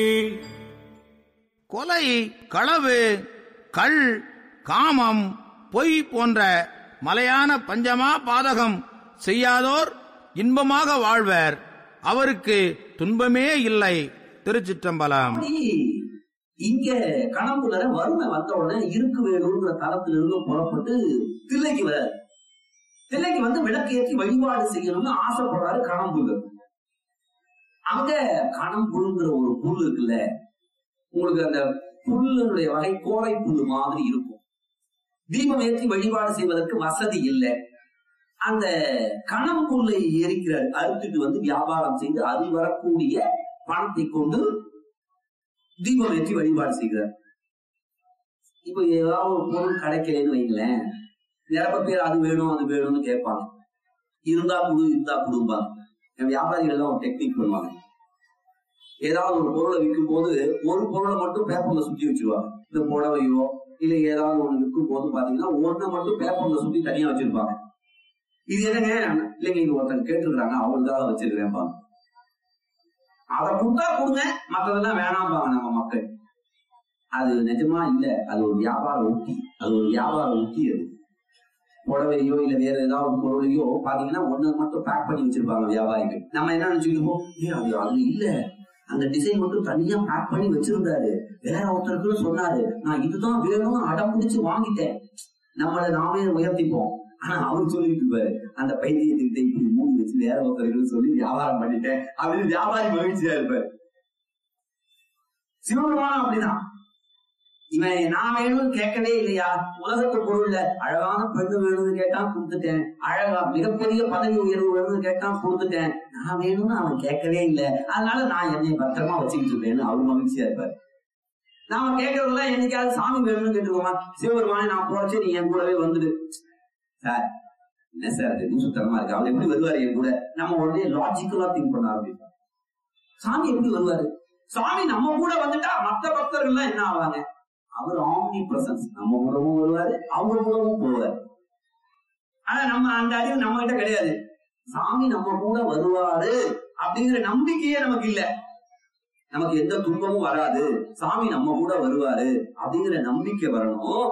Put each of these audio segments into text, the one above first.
கொலை களவு கள் காமம் பொய் போன்ற மலையான பஞ்சமா பாதகம் செய்யாதோர் இன்பமாக வாழ்வர் அவருக்கு துன்பமே இல்லை திருச்சிற்றம்பலம் அப்படி இங்க கணம்புலர வறுமை வந்த உடனே இருக்கு வேணுங்கிற தளத்துல இருந்து புறப்பட்டு தில்லைக்கு வராரு தில்லைக்கு வந்து விளக்கு ஏற்றி வழிபாடு செய்யணும்னு ஆசைப்படுறாரு கணம்புலர் அங்க கணம்புழுங்கிற ஒரு புல் இருக்குல்ல உங்களுக்கு அந்த புல்லுடைய வகை கோரை புல்லு மாதிரி இருக்கும் தீபம் ஏற்றி வழிபாடு செய்வதற்கு வசதி இல்லை அந்த கணம் புல்லை எரிக்கிறார் அறுத்துட்டு வந்து வியாபாரம் செய்து அதில் வரக்கூடிய பணத்தை கொண்டு தீபம் ஏற்றி வழிபாடு செய்கிறார் இப்ப ஏதாவது ஒரு பொருள் கிடைக்கலன்னு வைங்களேன் நிரம்ப பேர் அது வேணும் அது வேணும்னு கேட்பாங்க இருந்தா குடு இருந்தா குடும்பாங்க என் வியாபாரிகள் எல்லாம் ஒரு டெக்னிக் பண்ணுவாங்க ஏதாவது ஒரு பொருளை விற்கும் போது ஒரு பொருளை மட்டும் பேப்பர்ல சுத்தி வச்சிருவாங்க இந்த புடவையோ இல்ல ஏதாவது ஒண்ணு விற்கும் போது பாத்தீங்கன்னா ஒண்ணை மட்டும் பேப்பர்ல சுத்தி தனியா வச்சிருப்பாங்க இது என்னங்க இல்லைங்க இது ஒருத்தங்க கேட்டுருக்காங்க அவங்களுக்காக வச்சிருக்கேன்ப்பா அதை கொடுத்தா கொடுங்க மத்ததெல்லாம் வேணாம்பாங்க நம்ம மக்கள் அது நிஜமா இல்ல அது ஒரு வியாபார உத்தி அது ஒரு வியாபார உத்தி அது புடவையோ இல்ல வேற ஏதாவது பொருளையோ பாத்தீங்கன்னா ஒண்ணு மட்டும் பேக் பண்ணி வச்சிருப்பாங்க வியாபாரிகள் நம்ம என்ன நினைச்சுக்கிட்டோம் ஏ அது அது இல்ல அந்த டிசைன் மட்டும் தனியா பேக் பண்ணி வச்சிருந்தாரு வேற ஒருத்தருக்கு சொன்னாரு நான் இதுதான் வேணும் அடம் பிடிச்சு வாங்கிட்டேன் நம்மள நாமே உயர்த்திப்போம் ஆனா அவர் சொல்லிட்டு இருப்பாரு அந்த பைத்தியத்திட்ட இப்படி மூடி வச்சு வேற ஒருத்தருக்கு சொல்லி வியாபாரம் பண்ணிட்டேன் அப்படின்னு வியாபாரி மகிழ்ச்சியா இருப்பாரு சிவபெருமானம் அப்படிதான் இவன் நான் வேணும்னு கேட்கவே இல்லையா உலகத்து பொருள்ல அழகான பெண்ணு வேணும்னு கேட்டான் கொடுத்துட்டேன் அழகா மிகப்பெரிய பதவி உயர்வு வேணும்னு கேட்டான் கொடுத்துட்டேன் நான் வேணும்னு அவன் கேட்கவே இல்லை அதனால நான் என்னை பத்திரமா வச்சுக்கிட்டு இருப்பேன்னு அவர் மகிழ்ச்சியா இருப்பாரு நாம கேட்கறதெல்லாம் என்னைக்காவது சாமி வேணும்னு கேட்டுக்கோமா சிவபெருமானே நான் போறச்சு நீ என் கூடவே வந்துடு சார் என்ன சார் அது இன்னும் சுத்தமா இருக்கு அவர் எப்படி வருவாரு என் கூட நம்ம உடனே லாஜிக்கலா திங்க் பண்ண ஆரம்பிப்போம் சாமி எப்படி வருவாரு சாமி நம்ம கூட வந்துட்டா மத்த பக்தர்கள் எல்லாம் என்ன ஆவாங்க அவர் ஆம்னி பிரசன்ஸ் நம்ம கூடவும் வருவாரு அவங்க கூடவும் போவாரு ஆனா நம்ம அந்த அறிவு நம்ம கிட்ட கிடையாது சாமி நம்ம கூட வருவாரு அப்படிங்கிற நம்பிக்கையே நமக்கு இல்ல நமக்கு எந்த துன்பமும் வராது சாமி நம்ம கூட வருவாரு அப்படிங்கிற நம்பிக்கை வரணும்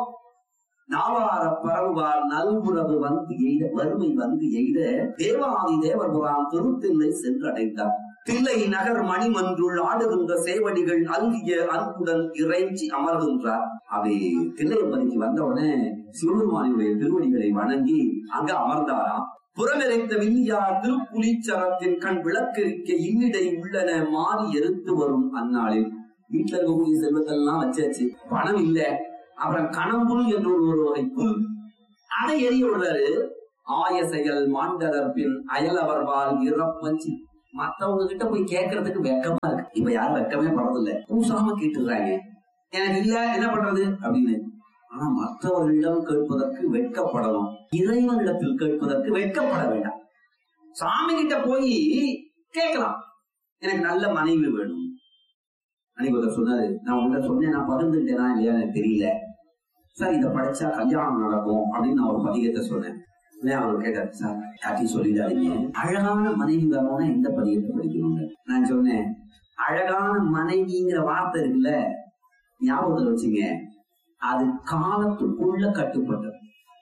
நாவார பரவுவார் நல்புறவு வந்து எய்த வறுமை வந்து எய்த தேவாதி தேவபுரான் திருத்தில்லை சென்றடைந்தார் தில்லை நகர் மணிமன்றுள் ஆடுகின்ற சேவடிகள் அல்கிய அன்புடன் இறைஞ்சி அமர்கின்றார் அவை தில்லையம்பதிக்கு வந்தவுடனே சிவபெருமானுடைய திருவடிகளை வணங்கி அங்க அமர்ந்தாராம் புறமெரைத்த வில்லியார் திருப்புலிச்சரத்தின் கண் விளக்கெரிக்க இன்னிடை உள்ளன மாறி எருத்து வரும் அந்நாளில் வீட்டுல இருக்கக்கூடிய செல்வத்தெல்லாம் வச்சாச்சு பணம் இல்ல அப்புறம் கணம்புல் என்று ஒரு வகை புல் அதை எரிய விடுறாரு ஆய செயல் மாண்டதர் பின் அயலவர்வால் இறப்பஞ்சி மத்தவங்க கிட்ட போய் கேட்கறதுக்கு வெக்கமா இருக்கு இப்ப யாரும் வெக்கமே படுறதில்ல பூசாம கேட்டுறாங்க எனக்கு இல்ல என்ன பண்றது அப்படின்னு ஆனா மற்றவர்களிடம் கேட்பதற்கு வெட்கப்படணும் இறைவனிடத்தில் கேட்பதற்கு வெட்கப்பட வேண்டாம் சாமி கிட்ட போய் கேட்கலாம் எனக்கு நல்ல மனைவி வேணும் அன்னைக்கு சொன்னாரு நான் உங்கள்கிட்ட சொன்னேன் நான் பகிர்ந்துட்டேனா இல்லையா எனக்கு தெரியல சார் இதை படிச்சா கல்யாணம் நடக்கும் அப்படின்னு நான் ஒரு பதிகத்தை சொன்னேன் உடனே அவர் கேட்டார் சார் யார்ட்டையும் சொல்லிடாதீங்க அழகான மனைவி வரணும்னா எந்த பதிகத்தை படிக்கணுங்க நான் சொன்னேன் அழகான மனைவிங்கிற வார்த்தை இருக்குல்ல ஞாபகத்துல வச்சுங்க அது காலத்துக்குள்ள கட்டுப்பட்டது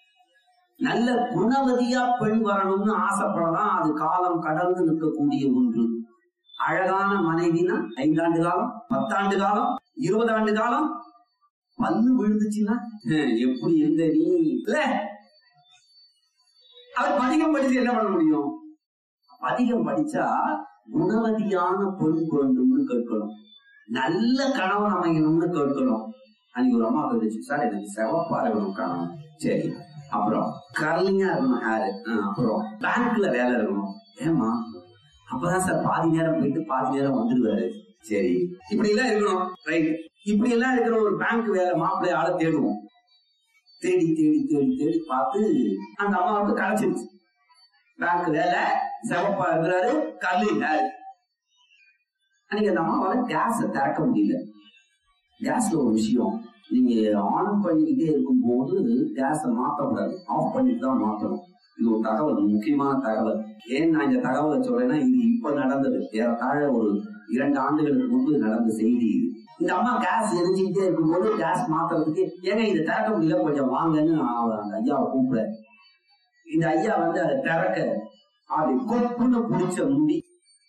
நல்ல குணவதியா பெண் வரணும்னு ஆசைப்படலாம் அது காலம் கடந்து நிற்கக்கூடிய ஒன்று அழகான மனைவினா ஐந்தாண்டு காலம் பத்தாண்டு காலம் இருபது ஆண்டு காலம் பல்லு விழுந்துச்சுன்னா ஹம், எப்படி இருந்த நீ இல்ல அவர் பதிகம் படிச்சு என்ன பண்ண முடியும் பதிகம் படிச்சா குணவதியான பெண் வேண்டும்னு கேட்கணும் நல்ல கணவன் அமையணும்னு கேட்கணும் அன்னைக்கு ஒரு அம்மா கேட்டுச்சு சார் எனக்கு செவப்பா இருக்கணும் கணவன் சரி அப்புறம் கர்லிங்கா இருக்கணும் ஹேரு அப்புறம் பேங்க்ல வேலை இருக்கணும் ஏமா அப்பதான் சார் பாதி நேரம் போயிட்டு பாதி நேரம் வந்துருவாரு சரி இப்படி எல்லாம் இருக்கணும் ரைட் இப்படி எல்லாம் இருக்கிற ஒரு பேங்க் வேலை மாப்பிள்ளை ஆள தேடுவோம் தேடி தேடி தேடி தேடி பார்த்து அந்த அம்மாவுக்கு கிடைச்சிருச்சு பேங்க் வேலை செவப்பா இருக்கிறாரு கல்லு ஹேர் அன்னைக்கு அந்த அம்மாவால கேஸ திறக்க முடியல கேஸ்ல ஒரு விஷயம் நீங்க ஆன் பண்ணிக்கிட்டே இருக்கும்போது கேஸ மாத்தக்கூடாது ஆஃப் பண்ணிட்டு தான் மாத்தணும் இது ஒரு தகவல் முக்கியமான தகவல் ஏன் நான் இந்த தகவலை சொல்றேன்னா இது இப்ப நடந்தது ஏறத்தாழ ஒரு இரண்டு ஆண்டுகளுக்கு முன்பு நடந்த செய்தி இது இந்த அம்மா கேஸ் எரிஞ்சுக்கிட்டே இருக்கும்போது கேஸ் மாத்துறதுக்கு ஏங்க இதை திறக்க முடியல கொஞ்சம் வாங்கன்னு அவ- அந்த ஐயாவை கூப்பிட இந்த ஐயா வந்து அதை திறக்க அப்படி கொப்புன்னு பிடிச்ச முடி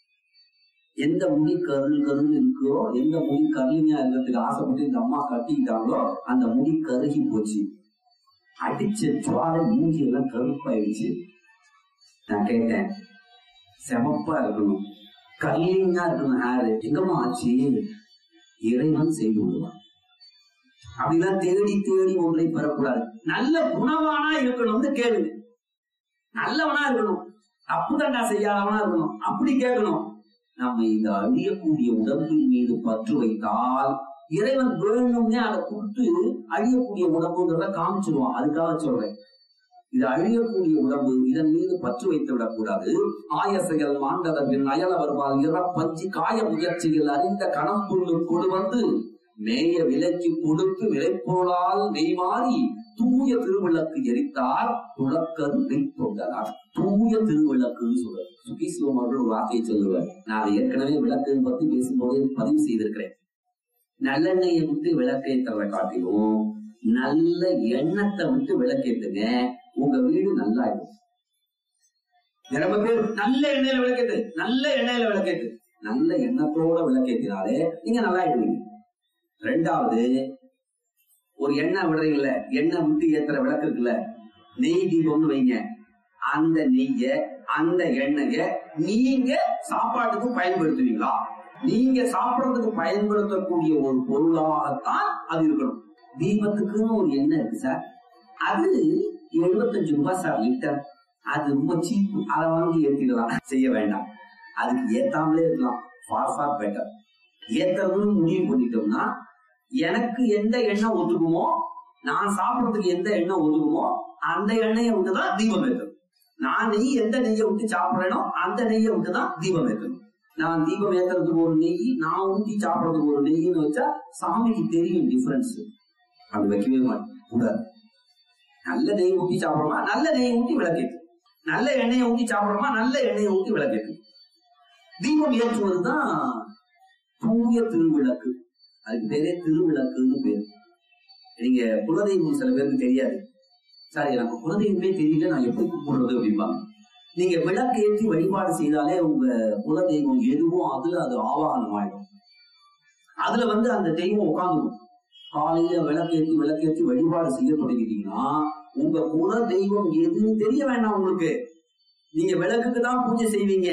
எந்த முடி கருள் கருள் இருக்கோ எந்த முடி கருளிங்கா இருக்கிறதுக்கு ஆசைப்பட்டு இந்த அம்மா கட்டிக்கிட்டாங்களோ அந்த முடி கருகி போச்சு அடிச்ச ஜுவாலை மூஞ்சி எல்லாம் கருப்பாயிடுச்சு நான் கேட்டேன் செமப்பா இருக்கணும் கல்லிங்கா இருக்கணும் ஹேர் எங்கம்மா ஆச்சு இறைவன் செய்து விடுவான் அப்படிலாம் தேடி தேடி ஒன்றை பெறக்கூடாது நல்ல குணவானா இருக்கணும்னு கேளுங்க நல்லவனா இருக்கணும் தப்புதண்டா செய்யாதவனா இருக்கணும் அப்படி கேட்கணும் நம்ம இந்த அழியக்கூடிய உடம்பின் மீது பற்று வைத்தால் இறைவன் வேணும்னே அதை கொடுத்து அழியக்கூடிய உடம்புங்கிறத காமிச்சிருவான் அதுக்காக சொல்றேன் இது அழியக்கூடிய உடம்பு இதன் மீது பற்று வைத்து விடக்கூடாது ஆயசைகள் மாண்டத பின் அயல வருவால் இறப்பஞ்சி காய முயற்சிகள் அறிந்த கணம் புல்லு கொடு வந்து மேய விலைக்கு கொடுத்து விலைப்போலால் நெய்மாறி தூய திருவிளக்கு எரித்தார் துளக்கது வைத்தொண்டனார் தூய திருவிளக்குன்னு சொல்றார் சுகீசிவம் அவர்கள் ஒரு வார்த்தையை சொல்லுவார் நான் அதை ஏற்கனவே விளக்கு பத்தி பேசும்போது பதிவு செய்திருக்கிறேன் நல்லெண்ணெயை விட்டு விளக்கேற்றவை காட்டிலும் நல்ல எண்ணத்தை விட்டு விளக்கேத்துங்க உங்க வீடு நல்லா இருக்கும் ரொம்ப பேர் நல்ல எண்ணெயில விளக்கேத்து நல்ல எண்ணெயில விளக்கேத்து நல்ல எண்ணத்தோட விளக்கேத்தினாலே நீங்க நல்லா ஆயிடுவீங்க ரெண்டாவது ஒரு எண்ணெய் விடுறீங்கல்ல எண்ணெய் விட்டு ஏத்துற விளக்கு இருக்குல்ல நெய் தீபம்னு வைங்க அந்த நெய்ய அந்த எண்ணெய நீங்க சாப்பாட்டுக்கு பயன்படுத்துவீங்களா நீங்க சாப்பிடறதுக்கு பயன்படுத்தக்கூடிய ஒரு பொருளாகத்தான் அது இருக்கணும் தீபத்துக்குன்னு ஒரு எண்ணெய் இருக்கு சார் அது எழுபத்தஞ்சு ரூபாய் சார் லிட்டர் அது ரொம்ப சீப் அதை வாங்கி ஏத்திடலாம் செய்ய வேண்டாம் அதுக்கு ஏத்தாமலே இருக்கலாம் ஃபார் ஃபார் பெட்டர் ஏத்துறதுன்னு முடிவு பண்ணிட்டோம்னா எனக்கு எந்த எண்ணெய் ஒத்துக்குமோ நான் சாப்பிடறதுக்கு எந்த எண்ணெய் ஒத்துக்குமோ அந்த எண்ணெயை விட்டுதான் தீபம் ஏற்றணும் நான் நெய் எந்த நெய்யை விட்டு சாப்பிடுறேனோ அந்த நெய்யை விட்டுதான் தீபம் ஏற்றணும் நான் தீபம் ஏத்துறதுக்கு ஒரு நெய் நான் ஊட்டி சாப்பிடறதுக்கு ஒரு நெய்ன்னு வச்சா சாமிக்கு தெரியும் டிஃபரன்ஸ் அப்படி வைக்கவே மாட்டேன் கூடாது நல்ல நெய் ஊற்றி சாப்பிடுறோமா நல்ல நெய் ஊற்றி விளக்கேற்று நல்ல எண்ணெயை ஊற்றி சாப்பிடுறோமா நல்ல எண்ணெயை ஊற்றி விளக்கேற்று தீபம் ஏற்றுவதுதான் தூய திருவிளக்கு அதுக்கு பேரே திருவிளக்குன்னு பேரு நீங்க குலதெய்வம் சில பேருக்கு தெரியாது சார் எனக்கு குலதெய்வமே தெரியல நான் எப்படி கும்பிடுறது அப்படிம்பாங்க நீங்க விளக்கு ஏற்றி வழிபாடு செய்தாலே உங்க குலதெய்வம் எதுவும் அதுல அது ஆவாகனம் ஆயிடும் அதுல வந்து அந்த தெய்வம் உட்காந்துடும் காலையில விளக்கேற்றி விளக்கேற்றி வழிபாடு செய்ய தொடங்கிட்டீங்கன்னா உங்க குல தெய்வம் எதுன்னு தெரிய வேண்டாம் உங்களுக்கு நீங்க விளக்குக்கு தான் பூஜை செய்வீங்க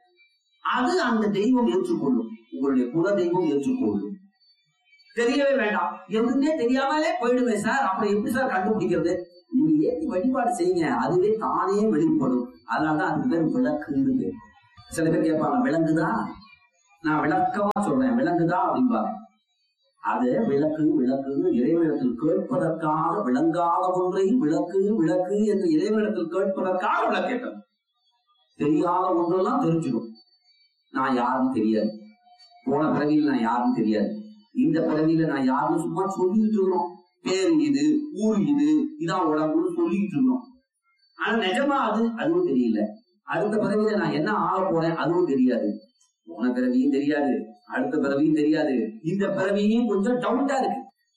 அது அந்த தெய்வம் ஏற்றுக்கொள்ளும் உங்களுடைய குல தெய்வம் ஏற்றுக்கொள்ளும் தெரியவே வேண்டாம் எதுவுமே தெரியாமலே போயிடுமே சார் அப்புறம் எப்படி சார் கண்டுபிடிக்கிறது நீங்க ஏற்றி வழிபாடு செய்யுங்க அதுவே தானே வெளிப்படும் அதனாலதான் அதுக்கு பேர் விளக்குன்னு பேர் சில பேர் கேட்பாங்க விளங்குதா நான் விளக்கமா சொல்றேன் விளங்குதா அப்படிம்பாங்க அது விளக்கு விளக்குன்னு இறைவனிடத்தில் கேட்பதற்காக விளங்காத ஒன்றை விளக்கு விளக்கு என்று இறைவனிடத்தில் கேட்பதற்காக விளக்கேற்றம் தெரியாத ஒன்றெல்லாம் தெரிஞ்சிடும் நான் யாருன்னு தெரியாது போன பிறவியில் நான் யாருன்னு தெரியாது இந்த பிறவியில நான் யாருன்னு சும்மா சொல்லிட்டு இருக்கிறோம் பேரு இது ஊர் இது இதான் உடம்புன்னு சொல்லிட்டு இருக்கிறோம் ஆனா நிஜமா அது அதுவும் தெரியல அடுத்த பிறவியில நான் என்ன ஆக போறேன் அதுவும் தெரியாது போன பிறவியும் தெரியாது அடுத்த பிறவியும் தெரியாது இந்த பிறவியும் கொஞ்சம் டவுட்டா இருக்கு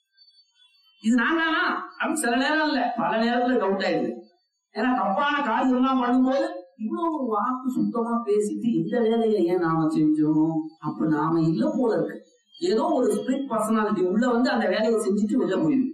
இது நான் தானா அப்படின்னு சில நேரம் இல்ல பல நேரத்துல டவுட் ஆயிடுது ஏன்னா தப்பான காரியம் எல்லாம் பண்ணும்போது இவ்வளவு வாக்கு சுத்தமா பேசிட்டு இந்த வேலையை ஏன் நாம செஞ்சோம் அப்ப நாம இல்ல போல இருக்கு ஏதோ ஒரு ஸ்பிரிட் பர்சனாலிட்டி உள்ள வந்து அந்த வேலையை செஞ்சுட்டு வெளில போயிருக்கு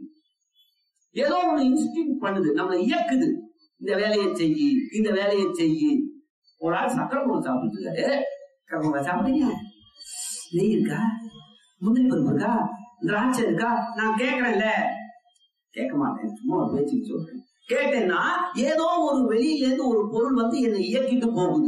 ஏதோ ஒண்ணு இன்ஸ்டியூட் பண்ணுது நம்மளை இயக்குது இந்த வேலையை செய்யி இந்த வேலையை செய்யி ஒரு ஆள் சக்கரை பொங்கல் சாப்பிட்டு இருக்காரு சக்கரை பொங்கல் சாப்பிடுங்க நெய் இருக்கா முந்திரி பருப்பு இருக்கா திராட்சை இருக்கா நான் கேட்கறேன்ல கேட்க மாட்டேன் சும்மா ஒரு பேச்சுக்கு சொல்றேன் கேட்டேன்னா ஏதோ ஒரு வெளியில இருந்து ஒரு பொருள் வந்து என்னை இயக்கிட்டு போகுது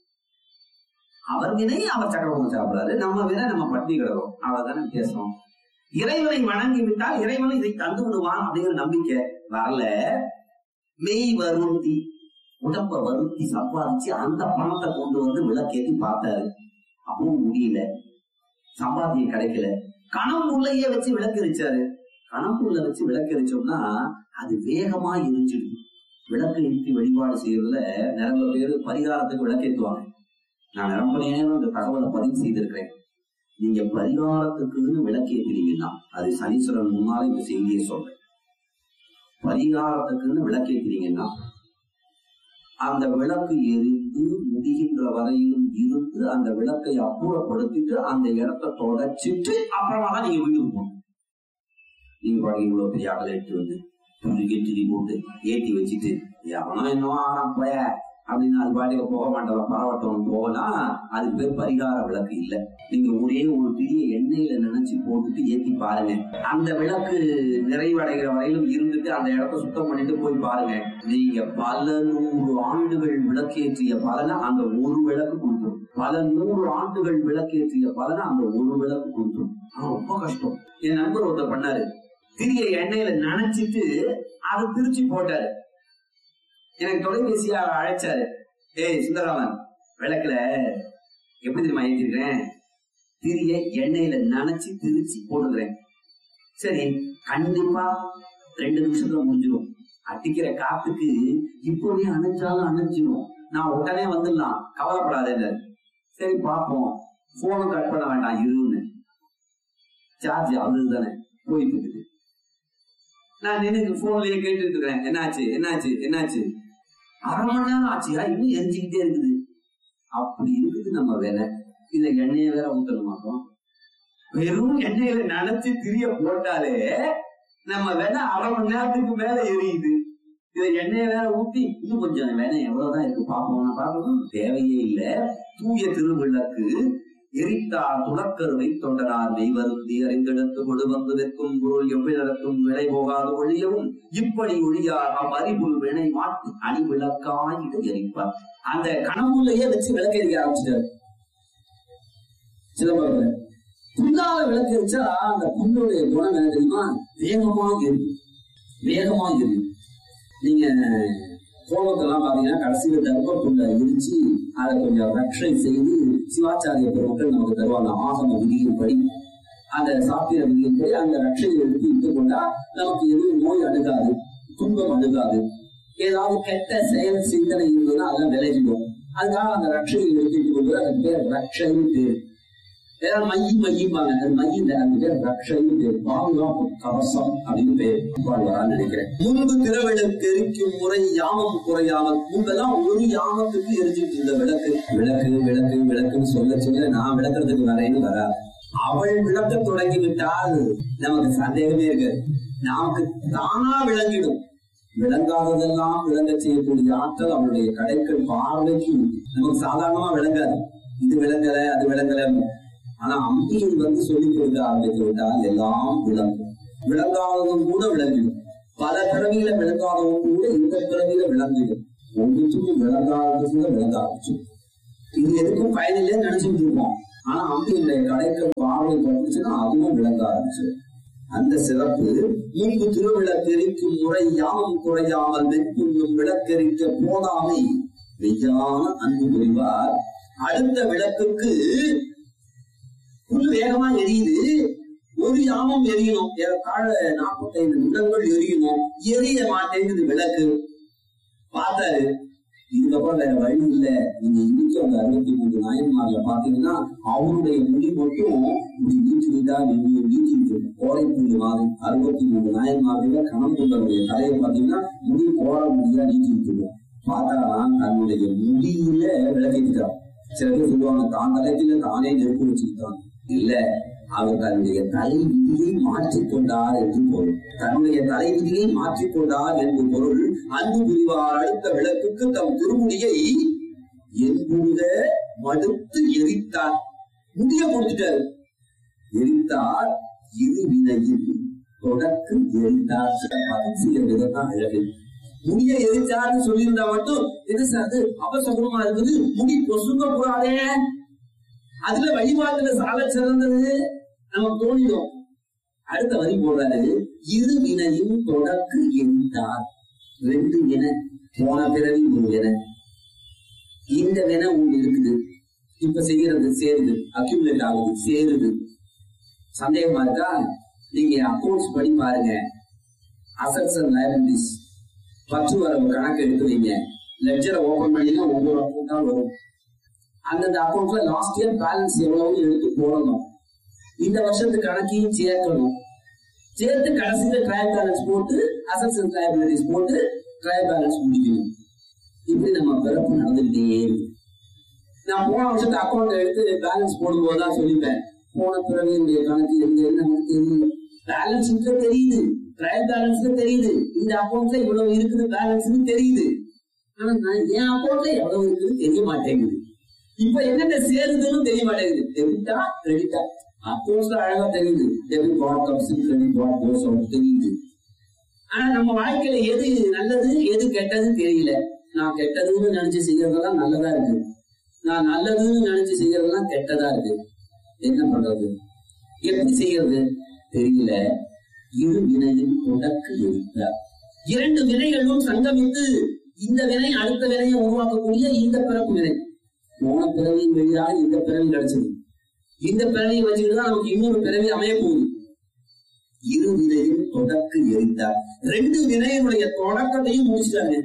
அவர் வினை அவர் சக்கரை பொங்கல் சாப்பிடுறாரு நம்ம வினை நம்ம பட்டி கிடக்கிறோம் அவ்வளவுதானே பேசுறோம் இறைவனை வணங்கி விட்டால் இறைவன் இதை தந்து விடுவான் அப்படிங்கிற நம்பிக்கை வரல மெய் வருந்தி உடம்ப வருத்தி சம்பாதிச்சு அந்த பணத்தை கொண்டு வந்து விளக்கேத்தி பார்த்தாரு அப்பவும் முடியல சம்பாத்தியம் கிடைக்கல கணம் உள்ளேயே வச்சு விளக்கு எரிச்சாரு கணக்குள்ள வச்சு விளக்கு எரிச்சோம்னா அது வேகமா எரிஞ்சிடும் விளக்கு ஏற்றி வழிபாடு செய்யறதுல நிறைய பேர் பரிகாரத்துக்கு விளக்கேற்றுவாங்க நான் ரொம்ப நேரம் இந்த தகவலை பதிவு செய்திருக்கிறேன் நீங்க பரிகாரத்துக்குன்னு விளக்கேற்றினீங்கன்னா அது சனீஸ்வரன் முன்னால இந்த செய்தியை சொல்றேன் பரிகாரத்துக்குன்னு விளக்கேற்றினீங்கன்னா அந்த விளக்கு எரிந்து முடிகின்ற வரையிலும் இருந்து அந்த விளக்கை அப்புறப்படுத்திட்டு அந்த இடத்தை தொடச்சிட்டு அப்புறமா தான் நீங்க வீட்டுக்கு போகணும் நீங்க பாருங்க இவ்வளவு பெரிய அகலை எடுத்து வந்து துணிக்கு துணி போட்டு ஏத்தி வச்சுட்டு எவனோ என்னவோ ஆறாம் போய அப்படின்னு அது பாட்டுக்கு போக மாட்டோம் பரவட்டம் போகனா அதுக்கு பேர் பரிகார விளக்கு இல்ல நீங்க ஒரே ஒரு பெரிய எண்ணெயில நினைச்சு போட்டுட்டு ஏத்தி பாருங்க அந்த விளக்கு நிறைவடைகிற வரையிலும் இருந்துட்டு அந்த இடத்த சுத்தம் பண்ணிட்டு போய் பாருங்க நீங்க பல நூறு ஆண்டுகள் விளக்கேற்றிய பலனை அந்த ஒரு விளக்கு கொடுக்கும் பல நூறு ஆண்டுகள் விளக்கேற்றிய பலனை அந்த ஒரு விளக்கு கொடுக்கும் ஆனா ரொம்ப கஷ்டம் என் நண்பர் ஒருத்தர் பண்ணாரு திரிய எண்ணெயில நனைச்சிட்டு அதை பிரிச்சு போட்டாரு எனக்கு தொலைபேசியா அழைச்சாரு ஏய் சுந்தரராமன் விளக்குல எப்படி தெரியுமா ஏற்றிருக்கிறேன் திரிய எண்ணெயில நனைச்சு திரிச்சு போட்டுக்கிறேன் சரி கண்டிப்பா ரெண்டு நிமிஷத்துல முடிஞ்சிடும் அடிக்கிற காத்துக்கு இப்பவே அணைச்சாலும் அணைச்சிடும் நான் உடனே வந்துடலாம் கவலைப்படாத சரி பார்ப்போம் போனும் கட் பண்ண வேண்டாம் இருன்னு சார்ஜ் அவரு தானே போயிட்டு இருக்குது நான் நின்று போன்லயே கேட்டுட்டு இருக்கிறேன் என்னாச்சு என்னாச்சு என்னாச்சு அரை மணி நேரம் ஆச்சியா இன்னும் எரிஞ்சுக்கிட்டே இருக்குது அப்படி இருக்குது நம்ம வேலை இத எண்ணெய வேற ஊத்தணுமாக்கும் வெறும் எண்ணெயில நினைச்சு திரிய போட்டாலே நம்ம வேலை அரை மணி நேரத்துக்கு மேல எரியுது இத எண்ணெய வேற ஊத்தி இன்னும் கொஞ்சம் வேலை எவ்வளவுதான் இருக்கு பாப்போம் பாக்கணும் தேவையே இல்ல தூய திருவிளக்கு எரித்தார் துளக்கருவை தொண்டனார் மெய்வருந்தி அறிந்தெடுத்து கொடு வந்து நிற்கும் பொருள் எவ்விடத்தும் விலை போகாது ஒழியவும் இப்படி ஒழியார் அவ்வறிவுள் வினை மாற்றி அணி விளக்காய் இதை எரிப்பார் அந்த கனவுலையே வச்சு விளக்க எரிக்க ஆரம்பிச்சிட்டாரு சிலம்பரத்துல புல்லால விளக்கு வச்சா அந்த புல்லுடைய குணம் என்ன தெரியுமா வேகமா எரியும் வேகமா எரியும் நீங்க கோலத்தெல்லாம் பாத்தீங்கன்னா கடைசியில தர்ம புல்ல இடிச்சு அதை கொஞ்சம் ரக்ஷை செய்து சிவாச்சாரிய பெருமக்கள் நமக்கு தருவாங்க ஆகம விதியின்படி அந்த சாத்திர விதியின்படி அந்த ரட்சையை எடுத்து இட்டு கொண்டா நமக்கு எதுவும் நோய் அணுகாது துன்பம் அணுகாது ஏதாவது கெட்ட செயல் சிந்தனை இருந்ததுன்னா அதெல்லாம் விலகிடும் அதுக்காக அந்த ரட்சையை எடுத்துட்டு கொண்டு அதுக்கு பேர் ரட்சைன்னு பேரு ஏதாவது மையி மையிப்பாங்க அது மைய இல்ல அது பேர் ரக்ஷைன்னு பேர் பாதுகாப்பு கவசம் அப்படின்னு பேர் வாழ்வாரான்னு நினைக்கிறேன் முன்பு திரவிளக்கு எரிக்கும் முறை யாமம் குறையாமல் முன்பெல்லாம் ஒரு யாமத்துக்கு எரிஞ்சிட்டு இருந்த விளக்கு விளக்கு விளக்கு விளக்குன்னு சொல்ல சொல்ல நான் விளக்குறதுக்கு வரேன்னு வராது அவள் விளக்க தொடங்கி விட்டால் நமக்கு சந்தேகமே இருக்கு நமக்கு தானா விளங்கிடும் விளங்காததெல்லாம் விளங்க செய்யக்கூடிய ஆற்றல் அவளுடைய கடைக்கள் பார்வைக்கு நமக்கு சாதாரணமா விளங்காது இது விளங்கல அது விளங்கல ஆனா அம்பிகை வந்து சொல்லிக் கொடுக்க ஆரம்பித்து விட்டால் எல்லாம் விளங்கும் விளங்காததும் கூட விளங்கிடும் பல பிறவியில விளங்காததும் கூட இந்த பிறவியில விளங்கிடும் ஒன்றுக்கும் விளங்காதது கூட விளங்க ஆரம்பிச்சு இது எதுக்கும் பயனில்லை நினைச்சுட்டு இருப்போம் ஆனா அம்பிகையுடைய கடைக்கு பார்வை பட்டுச்சுன்னா அதுவும் விளங்க ஆரம்பிச்சு அந்த சிறப்பு முன்பு திருவிளக்கெரிக்கும் முறை யாமம் குறையாமல் வெண்புண்ணும் விளக்கெரிக்க போதாமை மெய்யான அன்பு புரிவார் அடுத்த விளக்குக்கு புல் வேகமா எரியுது ஒரு யாமம் எரியணும் ஏறத்தாழ நாற்பத்தைந்து நிமிடங்கள் எரியணும் எரிய மாட்டேங்குது விளக்கு பார்த்தாரு இதுக்கப்புறம் வேற வழி இல்ல நீங்க இன்னைக்கு அந்த அறுபத்தி மூன்று நாயன்மார்ல பாத்தீங்கன்னா அவருடைய முடி மட்டும் இப்படி நீச்சு நீட்டா நீங்க நீச்சிட்டு இருக்கும் கோடை புல்லு மாதிரி அறுபத்தி மூணு நாயன்மார்கள கணம்புள்ளவருடைய தலையை பாத்தீங்கன்னா முடி கோட முடியா நீச்சிட்டு இருக்கும் பார்த்தா தன்னுடைய முடியில விளக்கிட்டான் சில பேர் சொல்லுவாங்க தான் தலைக்கில தானே நெருப்பு வச்சுக்கிட்டான் இல்ல அவர் தன்னுடைய தலை விதியை மாற்றிக்கொண்டார் என்று பொருள் தன்னுடைய தலை விதியை மாற்றிக்கொண்டார் என்று பொருள் அன்பு புரிவார் அடுத்த விளக்குக்கு தம் திருமுடியை என்புங்க மடுத்து எரித்தார் முடிய கொடுத்துட்டாரு எரித்தார் இரு வினையில் தொடக்கு எரித்தார் பதில் செய்ய விதத்தான் அழகு முடிய எரிச்சார்னு சொல்லியிருந்தா மட்டும் என்ன சார் அது அபசகுணமா இருக்குது முடி பொசுங்க கூடாதே அதுல வழிபாட்டுல சால சிறந்தது நமக்கு தோணிடும் அடுத்த வரி போடுறாரு இரு வினையும் தொடக்கு எரித்தார் ரெண்டு வினை போன பிறவி ஒரு வினை இந்த வினை ஒண்ணு இருக்குது இப்ப செய்யறது சேருது அக்யூமுலேட் ஆகுது சேருது சந்தேகமா இருக்கா நீங்க அக்கௌண்ட்ஸ் படி பாருங்க அசட்ஸ் அண்ட் லைபிலிட்டிஸ் பற்று வரவு கணக்கு எடுத்து வைங்க லெட்ஜரை ஓபன் பண்ணினா ஒவ்வொரு அக்கௌண்டா வரும் அந்தந்த அக்கௌண்ட்ல லாஸ்ட் இயர் பேலன்ஸ் எவ்வளவு எடுத்து போடணும் இந்த வருஷத்து கணக்கையும் சேர்க்கணும் சேர்த்து கடைசியில ட்ரையல் பேலன்ஸ் போட்டு அசட்ஸ் அண்ட் லைபிலிட்டிஸ் போட்டு ட்ரையல் பேலன்ஸ் முடிக்கணும் இப்படி நம்ம பிறப்பு நடந்துகிட்டே இருக்கு நான் போன வருஷத்து அக்கௌண்ட் எடுத்து பேலன்ஸ் போடும்போது தான் சொல்லிப்பேன் போன பிறவியுடைய கணக்கு எங்க நமக்கு தெரியல பேலன்ஸ் தெரியுது ட்ரையல் பேலன்ஸ்ல தெரியுது இந்த அக்கௌண்ட்ல இவ்வளவு இருக்குது பேலன்ஸ்னு தெரியுது ஆனா நான் என் அக்கௌண்ட்ல எவ்வளவு இருக்குன்னு தெரிய மாட்டேங்குது இப்ப என்னென்ன சேருதுன்னு தெரிய மாட்டேங்குது டெபிட்டா கிரெடிட்டா அக்கௌண்ட்ஸ்ல அழகா தெரியுது debit what comes credit what goes out தெரியுது ஆனா நம்ம வாழ்க்கையில எது நல்லது எது கெட்டதுன்னு தெரியல நான் கெட்டதுன்னு நினைச்சு செய்யறதெல்லாம் நல்லதா இருக்கு நான் நல்லதுன்னு நினைச்சு செய்யறதெல்லாம் கெட்டதா இருக்கு என்ன பண்றது எப்படி செய்யறது தெரியல இரு வினையின் தொடக்க எழுத்தார் இரண்டு வினைகளும் சங்கமித்து இந்த வினை அடுத்த வினையை உருவாக்கக்கூடிய இந்த பிறப்பு வினை போன பிறவியின் வழியாக இந்த பிறவி கிடைச்சது இந்த பிறவியை வச்சுட்டு தான் நமக்கு இன்னொரு பிறவி அமைய போகுது இரு வினையின் தொடக்க எரித்தார் ரெண்டு வினையினுடைய தொடக்கத்தையும் முடிச்சிட்டாங்க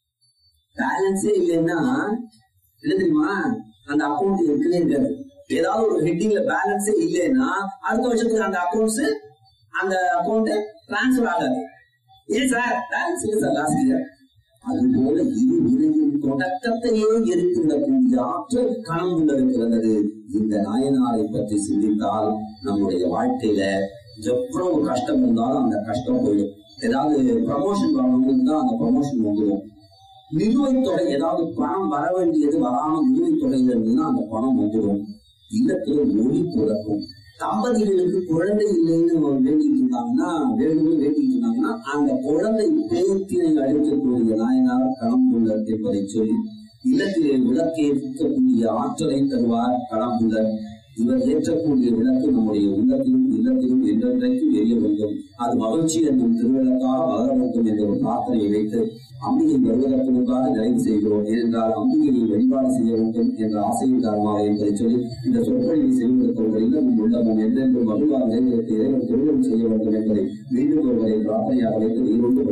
பேலன்ஸே இல்லைன்னா என்ன தெரியுமா அந்த அக்கௌண்ட் இருக்கவே இருக்காது ஏதாவது ஒரு ஹெட்டிங்ல பேலன்ஸே இல்லைன்னா அடுத்த வருஷத்துக்கு அந்த அக்கௌண்ட்ஸ் அந்த அக்கௌண்ட் டிரான்ஸ்பர் ஆகாது ஏன் சார் பேலன்ஸ் இல்லை சார் லாஸ்ட் இயர் அதுபோல இரு வினையின் தொடக்கத்தையே எரித்துவிடக்கூடிய ஆற்றல் கணம் இருக்கிறது இந்த நாயனாரை பற்றி சிந்தித்தால் நம்முடைய வாழ்க்கையில எவ்வளவு கஷ்டம் இருந்தாலும் அந்த கஷ்டம் போயிடும் ஏதாவது ப்ரமோஷன் வரணும்னு தான் அந்த ப்ரமோஷன் வந்துடும் நிலுவைத் தொகை ஏதாவது பணம் வர வேண்டியது வராம நிலுவைத் தொகையில இருந்ததுன்னா அந்த பணம் வந்துடும் இல்லத்துல மொழி பிறக்கும் தம்பதிகளுக்கு குழந்தை இல்லைன்னு வேண்டிட்டு இருந்தாங்கன்னா வேணும்னு வேண்டிட்டு இருந்தாங்கன்னா அந்த குழந்தை பேத்தினை அழிக்கக்கூடிய நாயனார் களம்புள்ளர் என்பதை சொல்லி இல்லத்திலே விளக்கேற்கக்கூடிய ஆற்றலை தருவார் களம்புள்ளர் இவர் ஏற்றக்கூடிய விளக்கு நம்முடைய உள்ளத்திலும் இல்லத்திலும் என்றென்றைக்கும் எரிய வேண்டும் அது மகிழ்ச்சி என்னும் திருவிளக்காக வளர வேண்டும் என்ற ஒரு பிரார்த்தனையை வைத்து அம்பிகை வருவதற்காக நிறைவு செய்கிறோம் ஏனென்றால் அம்பிகையை வழிபாடு செய்ய வேண்டும் என்ற ஆசையின் காரணமாக என்பதை சொல்லி இந்த சொற்பொழிவை செய்வதற்கு இல்லமும் உள்ளமும் என்றென்றும் மகிழ்வாக நிறைவேற்ற இறைவன் திருவிழம் செய்ய வேண்டும் என்பதை மீண்டும் ஒருவரை பிரார்த்தனையாக வைத்து நீரோடு